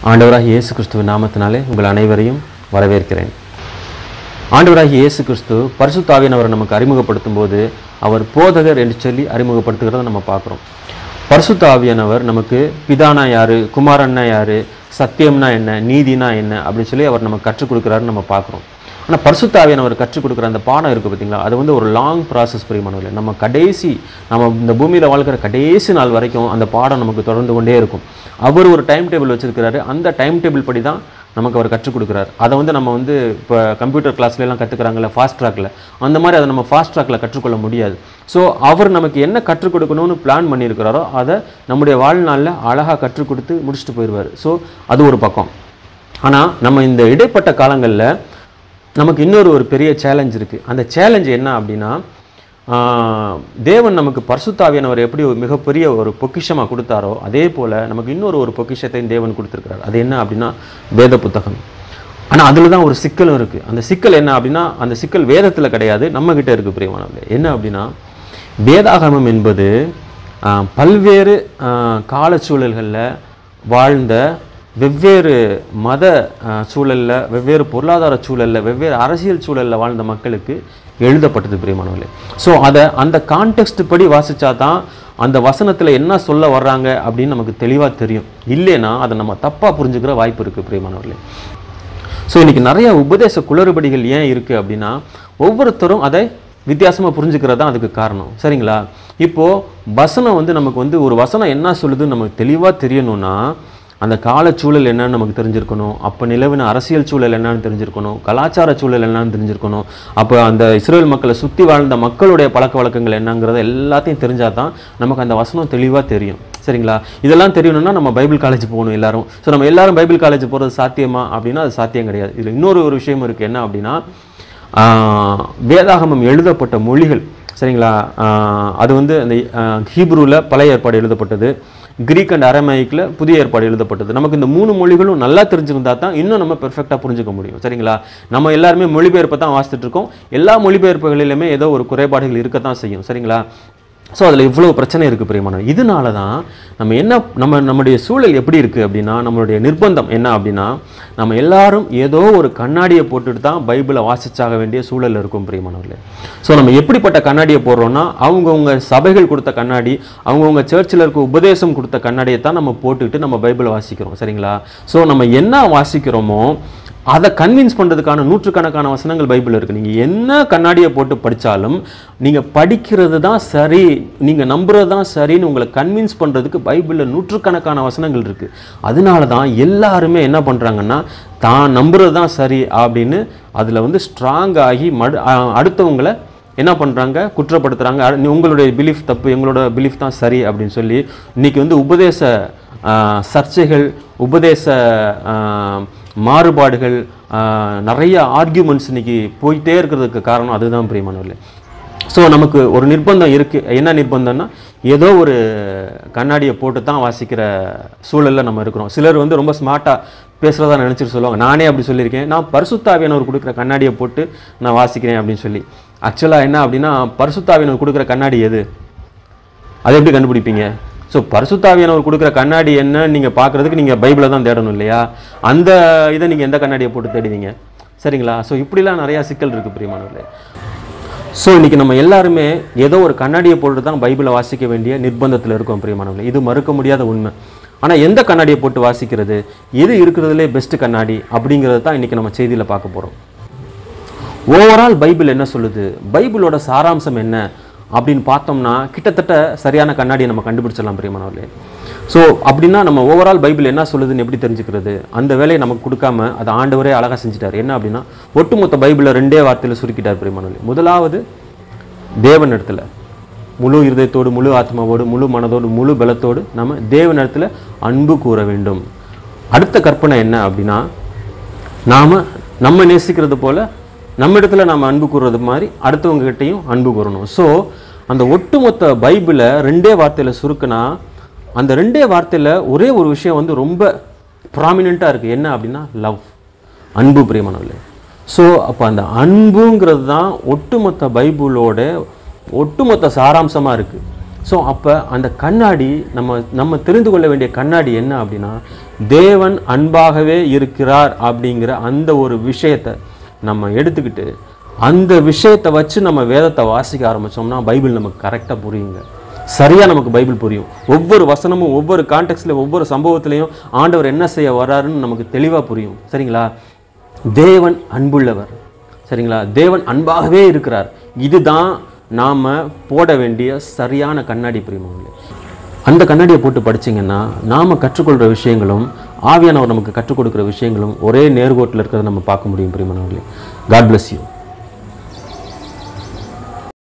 ஆண்டவராகிய இயேசு கிறிஸ்துவின் நாமத்தினாலே உங்கள் அனைவரையும் வரவேற்கிறேன் ஆண்டவராகிய இயேசு கிறிஸ்து பரிசுத்தாவியனவரை நமக்கு அறிமுகப்படுத்தும் போது அவர் போதகர் என்று சொல்லி அறிமுகப்படுத்துகிறத நம்ம பார்க்குறோம் பரிசுத்த ஆவியானவர் நமக்கு பிதானா யாரு குமாரன்னா யாரு சத்தியம்னா என்ன நீதினா என்ன அப்படின்னு சொல்லி அவர் நமக்கு கற்றுக் கொடுக்குறாருன்னு நம்ம பார்க்குறோம் ஆனால் பரிசுத்த ஆவியானவர் கற்றுக் கொடுக்குற அந்த பாடம் இருக்குது பார்த்தீங்களா அது வந்து ஒரு லாங் ப்ராசஸ் பிரியமானவர்களே நம்ம கடைசி நம்ம இந்த பூமியில் வாழ்க்கிற கடைசி நாள் வரைக்கும் அந்த பாடம் நமக்கு தொடர்ந்து கொண்டே இருக்கும் அவர் ஒரு டைம் டேபிள் வச்சிருக்கிறாரு அந்த டைம் டேபிள் படி தான் நமக்கு அவர் கற்றுக் கொடுக்குறாரு அதை வந்து நம்ம வந்து இப்போ கம்ப்யூட்டர் கிளாஸ்ல எல்லாம் கற்றுக்குறாங்கல்ல ஃபாஸ்ட் ட்ராக்ல அந்த மாதிரி அதை நம்ம ஃபாஸ்ட் ட்ராக்ல கற்றுக்கொள்ள முடியாது ஸோ அவர் நமக்கு என்ன கற்றுக் கொடுக்கணும்னு பிளான் பண்ணியிருக்கிறாரோ அதை நம்முடைய வாழ்நாளில் அழகாக கற்றுக் கொடுத்து முடிச்சுட்டு போயிடுவார் ஸோ அது ஒரு பக்கம் ஆனால் நம்ம இந்த இடைப்பட்ட காலங்களில் நமக்கு இன்னொரு ஒரு பெரிய சேலஞ்ச் இருக்குது அந்த சேலஞ்ச் என்ன அப்படின்னா ஆஹ், தேவன் நமக்கு பரிசுத்தாவியானவர் எப்படி ஒரு மிகப்பெரிய ஒரு பொக்கிஷமாக கொடுத்தாரோ அதே போல் நமக்கு இன்னொரு ஒரு பொக்கிஷத்தையும் தேவன் கொடுத்துருக்கிறார் அது என்ன அப்படின்னா வேத புத்தகம் ஆனால் அதில் தான் ஒரு சிக்கலும் இருக்குது அந்த சிக்கல் என்ன அப்படின்னா அந்த சிக்கல் வேதத்தில் கிடையாது நம்மக்கிட்ட இருக்குது பிரியமானவர்களே என்ன அப்படின்னா வேதாகமம் என்பது ஆஹ், பல்வேறு காலச்சூழல்களில் வாழ்ந்த வெவ்வேறு மத அஹ், சூழல்ல வெவ்வேறு பொருளாதார சூழல்ல வெவ்வேறு அரசியல் சூழல்ல வாழ்ந்த மக்களுக்கு எழுதப்பட்டது பிரியமானவர்களே ஸோ அதை அந்த கான்டெக்ஸ்ட் படி வாசிச்சா தான் அந்த வசனத்தில் என்ன சொல்ல வர்றாங்க அப்படின்னு நமக்கு தெளிவாக தெரியும் இல்லைன்னா அதை நம்ம தப்பாக புரிஞ்சுக்கிற வாய்ப்பு இருக்குது பிரியமானவர்களே ஸோ இன்னைக்கு நிறைய உபதேச குளறுபடிகள் ஏன் இருக்குது அப்படின்னா ஒவ்வொருத்தரும் அதை வித்தியாசமாக புரிஞ்சுக்கிறது தான் அதுக்கு காரணம் சரிங்களா இப்போது வசனம் வந்து நமக்கு வந்து ஒரு வசனம் என்ன சொல்லுதுன்னு நமக்கு தெளிவாக தெரியணும்னா அந்த காலச்சூழல் என்னன்னு நமக்கு தெரிஞ்சிருக்கணும் அப்போ நிலவின அரசியல் சூழல் என்னன்னு தெரிஞ்சிருக்கணும் கலாச்சார சூழல் என்னன்னு தெரிஞ்சிருக்கணும் அப்போ அந்த இஸ்ரேல் மக்களை சுற்றி வாழ்ந்த மக்களுடைய பழக்க வழக்கங்கள் என்னங்கிறத எல்லாத்தையும் தெரிஞ்சால் தான் நமக்கு அந்த வசனம் தெளிவாக தெரியும் சரிங்களா இதெல்லாம் தெரியணும்னா நம்ம பைபிள் காலேஜ் போகணும் எல்லாரும் ஸோ நம்ம எல்லாரும் பைபிள் காலேஜ் போகிறது சாத்தியமா அப்படின்னா அது சாத்தியம் கிடையாது இதில் இன்னொரு ஒரு விஷயம் இருக்குது என்ன அப்படின்னா ஆஹ், வேதாகமம் எழுதப்பட்ட மொழிகள் சரிங்களா ஆஹ், அது வந்து அந்த ஹீப்ரூவில் பழைய ஏற்பாடு எழுதப்பட்டது கிரீக் அண்ட் அரமைக்கில் புதிய ஏற்பாடு எழுதப்பட்டது நமக்கு இந்த மூணு மொழிகளும் நல்லா தெரிஞ்சிருந்தா தான் இன்னும் நம்ம பெர்ஃபெக்டாக புரிஞ்சுக்க முடியும் சரிங்களா நம்ம எல்லாருமே மொழிபெயர்ப்பை தான் வாசித்துட்டு இருக்கோம் எல்லா மொழிபெயர்ப்புகளிலுமே ஏதோ ஒரு குறைபாடுகள் இருக்க தான் செய்யும் சரிங்களா ஸோ அதில் இவ்வளோ பிரச்சனை இருக்குது பிரியமானவர் இதனால தான் நம்ம என்ன நம்ம நம்முடைய சூழல் எப்படி இருக்குது அப்படின்னா நம்மளுடைய நிர்பந்தம் என்ன அப்படின்னா நம்ம எல்லாரும் ஏதோ ஒரு கண்ணாடியை போட்டுட்டு தான் பைபிளை வாசிச்சாக வேண்டிய சூழல் இருக்கும் பிரியமானவர்களே ஸோ நம்ம எப்படிப்பட்ட கண்ணாடியை போடுறோம்னா அவங்கவுங்க சபைகள் கொடுத்த கண்ணாடி அவங்கவுங்க சர்ச்சில் இருக்க உபதேசம் கொடுத்த கண்ணாடியை தான் நம்ம போட்டுக்கிட்டு நம்ம பைபிளை வாசிக்கிறோம் சரிங்களா ஸோ நம்ம என்ன வாசிக்கிறோமோ அதை கன்வின்ஸ் பண்ணுறதுக்கான நூற்றுக்கணக்கான வசனங்கள் பைபிள் இருக்குது நீங்கள் என்ன கண்ணாடியை போட்டு படித்தாலும் நீங்கள் படிக்கிறது தான் சரி நீங்கள் நம்புறது தான் சரின்னு உங்களை கன்வின்ஸ் பண்ணுறதுக்கு பைபிளில் நூற்றுக்கணக்கான வசனங்கள் இருக்குது அதனால தான் எல்லாருமே என்ன பண்ணுறாங்கன்னா தான் நம்புறது தான் சரி அப்படின்னு அதில் வந்து ஸ்ட்ராங் ஆகி மடு அ- அடுத்தவங்களை என்ன பண்ணுறாங்க குற்றப்படுத்துகிறாங்க அ- நீ- உங்களுடைய பிலீஃப் தப்பு எங்களோட பிலீஃப் தான் சரி அப்படின்னு சொல்லி இன்னைக்கு வந்து உபதேச ஆ, சர்ச்சைகள் உபதேச ஆ, மாறுபாடுகள் ஆ, நிறைய ஆர்கியூமெண்ட்ஸ் இன்னைக்கு போயிட்டே இருக்கிறதுக்கு காரணம் அதுதான் பிரியமானவர்களே ஸோ நமக்கு ஒரு நிர்பந்தம் இருக்குது என்ன நிர்பந்தம்னா ஏதோ ஒரு கண்ணாடியை போட்டு தான் வாசிக்கிற சூழலில் நம்ம இருக்கிறோம் சிலர் வந்து ரொம்ப ஸ்மார்ட்டாக பேசுகிறதா நினச்சிட்டு சொல்லுவாங்க நானே அப்படி சொல்லியிருக்கேன் நான் பரிசுத்தாவியானவர் கொடுக்குற கண்ணாடியை போட்டு நான் வாசிக்கிறேன் அப்படின்னு சொல்லி ஆக்சுவலாக என்ன அப்படின்னா பரிசுத்தாவியானவர் கொடுக்குற கண்ணாடி எது அதை எப்படி கண்டுபிடிப்பீங்க ஸோ பரிசுத்தாவியானவர் கொடுக்குற கண்ணாடி என்ன நீங்கள் பார்க்குறதுக்கு நீங்கள் பைபிளை தான் தேடணும் இல்லையா அந்த இதை நீங்கள் எந்த கண்ணாடியை போட்டு தேடுவீங்க சரிங்களா ஸோ இப்படிலாம் நிறையா சிக்கல் இருக்குது பிரியமானவர்களே ஸோ இன்னைக்கு நம்ம எல்லாருமே ஏதோ ஒரு கண்ணாடியை போட்டு தான் பைபிளை வாசிக்க வேண்டிய நிர்பந்தத்தில் இருக்கோம் பிரியமானவர்களே இது மறுக்க முடியாத உண்மை ஆனால் எந்த கண்ணாடியை போட்டு வாசிக்கிறது எது இருக்கிறதுலே பெஸ்ட் கண்ணாடி அப்படிங்கிறது தான் இன்னைக்கு நம்ம செய்தியில் பார்க்க போகிறோம் ஓவரால் பைபிள் என்ன சொல்லுது பைபிளோட சாராம்சம் என்ன அப்படின்னு பார்த்தோம்னா கிட்டத்தட்ட சரியான கண்ணாடியை நம்ம கண்டுபிடிச்சிடலாம் பிரியமானவர்களே ஸோ அப்படின்னா நம்ம ஓவரால் பைபிள் என்ன சொல்லுதுன்னு எப்படி தெரிஞ்சுக்கிறது அந்த வேலையை நமக்கு கொடுக்காம அதை ஆண்டவரே அழகாக செஞ்சுட்டார் என்ன அப்படின்னா ஒட்டுமொத்த பைபிளை ரெண்டே வார்த்தையில் சுருக்கிட்டார் பிரியமானவர்களே முதலாவது தேவன் இடத்துல முழு இருதயத்தோடு முழு ஆத்மாவோடு முழு மனதோடு முழு பலத்தோடு நம்ம தேவன் இடத்துல அன்பு கூற வேண்டும் அடுத்த கற்பனை என்ன அப்படின்னா நாம நம்ம நேசிக்கிறது போல நம்ம இடத்துல நாம அன்பு கூறுறது மாதிரி அடுத்தவங்க கிட்டயும் அன்பு கூறணும் ஸோ அந்த ஒட்டுமொத்த பைபிளை ரெண்டே வார்த்தையில் சுருக்குனா அந்த ரெண்டே வார்த்தையில் ஒரே ஒரு விஷயம் வந்து ரொம்ப ப்ராமினெண்ட்டாக இருக்குது என்ன அப்படின்னா லவ் அன்பு பிரியமானவர்களே ஸோ அப்போ அந்த அன்புங்கிறது தான் ஒட்டுமொத்த பைபிளோட ஒட்டுமொத்த சாராம்சமாக இருக்குது ஸோ அப்போ அந்த கண்ணாடி நம்ம நம்ம தெரிந்து கொள்ள வேண்டிய கண்ணாடி என்ன அப்படின்னா தேவன் அன்பாகவே இருக்கிறார் அப்படிங்கிற அந்த ஒரு விஷயத்தை நம்ம எடுத்துக்கிட்டு அந்த விஷயத்தை வச்சு நம்ம வேதத்தை வாசிக்க ஆரம்பிச்சோம்னா பைபிள் நமக்கு கரெக்டாக புரியுங்க சரியாக நமக்கு பைபிள் புரியும் ஒவ்வொரு வசனமும் ஒவ்வொரு கான்டெக்ட்ல ஒவ்வொரு சம்பவத்திலையும் ஆண்டவர் என்ன செய்ய வர்றாருன்னு நமக்கு தெளிவாக புரியும் சரிங்களா தேவன் அன்புள்ளவர் சரிங்களா தேவன் அன்பாகவே இருக்கிறார் இதுதான் நாம் போட வேண்டிய சரியான கண்ணாடி பிரிமங்களே அந்த கண்ணாடியை போட்டு படிச்சீங்கன்னா நாம் கற்றுக்கொள்கிற விஷயங்களும் ஆவியானவர் நமக்கு கற்றுக் கொடுக்குற விஷயங்களும் ஒரே நேர்கோட்டில் இருக்கிறத நம்ம பார்க்க முடியும் பிரிமனவர்களே காட் bless யூ